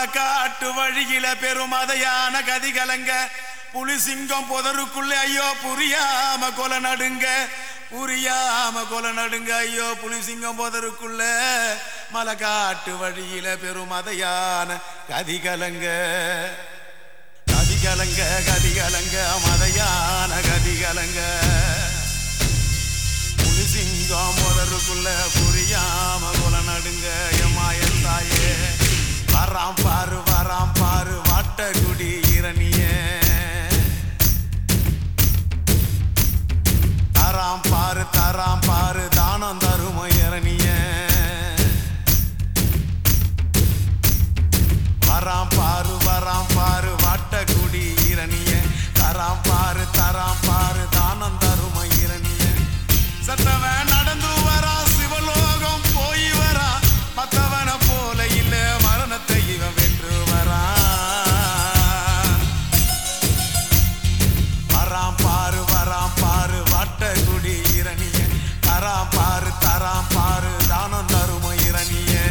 மலக்காட்டு வழியில பெருமதையான கதி கலங்க புலி சிங்கம் புதருக்குள்ளே ஐயோ புரியாம கொலை நடுங்க புரியாம கொலை நடுங்க ஐயோ புலி சிங்கம் புதருக்குள்ள மலக்காட்டு வழியில பெருமதையான கதி கலங்க கதி கலங்க கதி கலங்க மதையான கதி கலங்க புலி சிங்கம் முதலுக்குள்ள புரியாம குல நடுங்க எம்மாயன் தாயே வராம் பாரு வராம் பாரு வாட்டகுடி இரணியே தராம் பாரு தராம் பாரு தானம் தரும இரணியே வராம் பாரு வராம் பாரு வாட்டகுடி இரணிய தராம் பாரு தராம் பாரு தானம் தரும இரணிய சத்தவன் நடந்து வரா சிவலோகம் போய் வரா மத்தவன போல இல்ல மரணத்தை இவன் வென்று வரா வராம் பாரு வராம் பாரு வாட்டகுடி இரணிய தராம் பாரு தராம் பாரு தானம் தரும இரணியே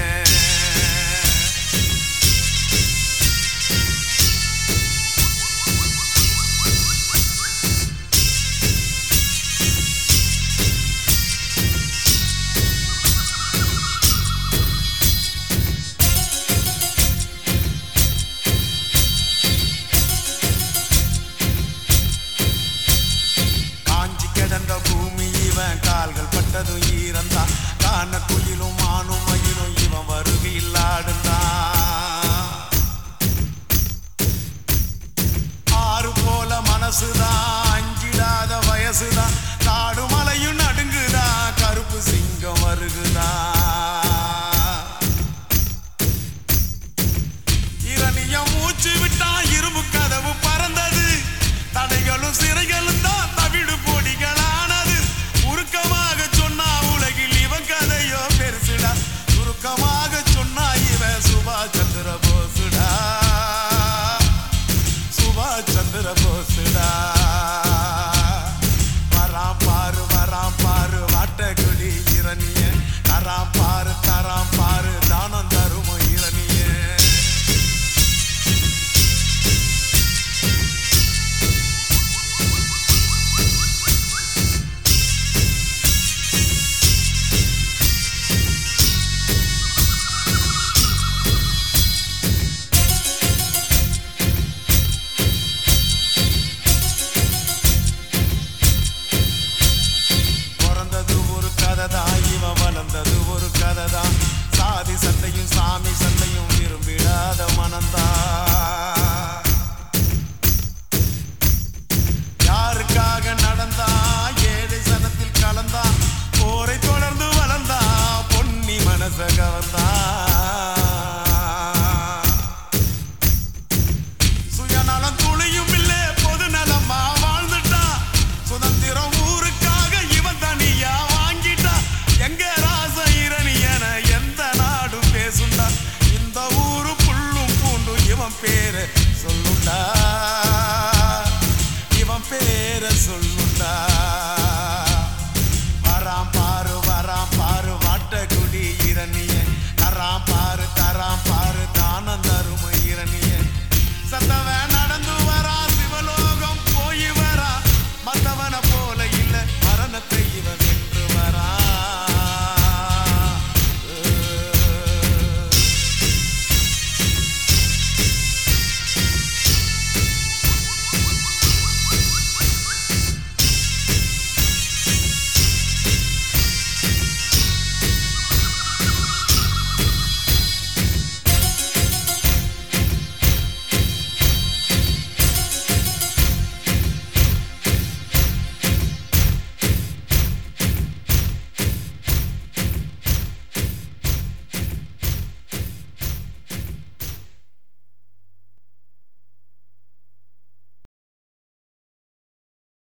காஞ்சி கிடந்த பூமி இவன் கால்கள் பட்டதும் ஈரந்தான் காண குயிலும் மானும் மயிலும் இவன் வருகையில் ஆடுந்தான் ஆறு போல மனசுதான் அஞ்சிடாத வயசுதான் காடு மலையும் நடுங்குதான் கருப்பு சிங்கம் வருகுதான்